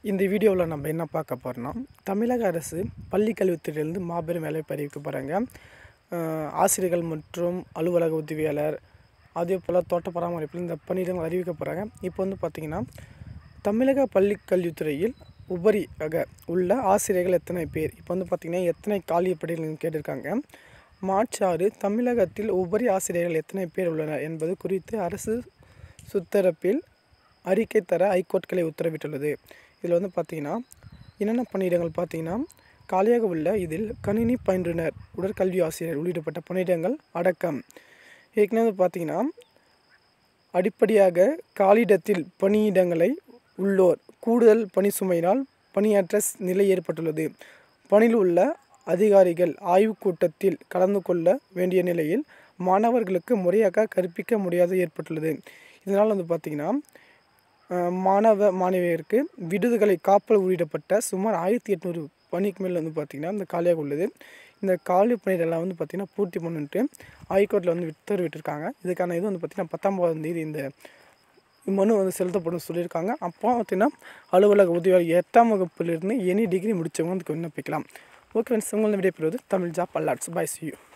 இந்த வீடியோவில் நம்ம என்ன பார்க்க போகிறோம்னா தமிழக அரசு பள்ளி கல்வித்துறையிலிருந்து மாபெரும் வேலைவாய்ப்பு அறிவிக்க போகிறாங்க ஆசிரியர்கள் மற்றும் அலுவலக உதவியாளர் அதே போல் தோட்ட பராமரிப்பில் இந்த பணியிடங்கள் அறிவிக்க போகிறாங்க இப்போ வந்து பார்த்திங்கன்னா தமிழக பள்ளி கல்வித்துறையில் உபரியாக உள்ள ஆசிரியர்கள் எத்தனை பேர் இப்போ வந்து பார்த்திங்கன்னா எத்தனை காலி பணிகள் கேட்டிருக்காங்க மார்ச் ஆறு தமிழகத்தில் உபரி ஆசிரியர்கள் எத்தனை பேர் உள்ளனர் என்பது குறித்து அரசு சுத்தரப்பில் அறிக்கை தர ஹைகோர்ட் கிளை உத்தரவிட்டுள்ளது இதில் வந்து பார்த்திங்கன்னா என்னென்ன பணியிடங்கள் பார்த்திங்கன்னா காலியாக உள்ள இதில் கணினி பயின்றுனர் உடற்கல்வி ஆசிரியர் உள்ளிடப்பட்ட பணியிடங்கள் அடக்கம் ஏற்கனவே வந்து பார்த்திங்கன்னா அடிப்படையாக காலியிடத்தில் பணியிடங்களை உள்ளோர் கூடுதல் பணி சுமையினால் பணியாற்ற நிலை ஏற்பட்டுள்ளது பணியில் உள்ள அதிகாரிகள் ஆய்வுக் கூட்டத்தில் கலந்து கொள்ள வேண்டிய நிலையில் மாணவர்களுக்கு முறையாக கற்பிக்க முடியாது ஏற்பட்டுள்ளது இதனால் வந்து பார்த்திங்கன்னா அஹ், மாணவ மாணவியருக்கு விடுதிகளை காப்பல் உள்ளிடப்பட்ட சுமார் ஆயிரத்தி எட்நூறு பணிக்கு மேல் வந்து பார்த்திங்கன்னா இந்த காலியாக உள்ளது இந்த காலி பணியிடெல்லாம் வந்து பார்த்திங்கன்னா பூர்த்தி பண்ணிட்டு ஹைகோர்ட்டில் வந்து உத்தரவிட்டிருக்காங்க இதுக்கான இது வந்து பார்த்திங்கன்னா பத்தொம்பதாம் தேதி இந்த மனு வந்து செலுத்தப்படும் சொல்லியிருக்காங்க அப்போ பார்த்தீங்கன்னா அலுவலக உதவியாளர் எட்டாம் வகுப்பிலிருந்து எனி டிகிரி முடித்தவங்க வந்து விண்ணப்பிக்கலாம் ஓகே ஃப்ரெண்ட்ஸ் உங்களை விடைபெறுவது Tamil job alerts bye see you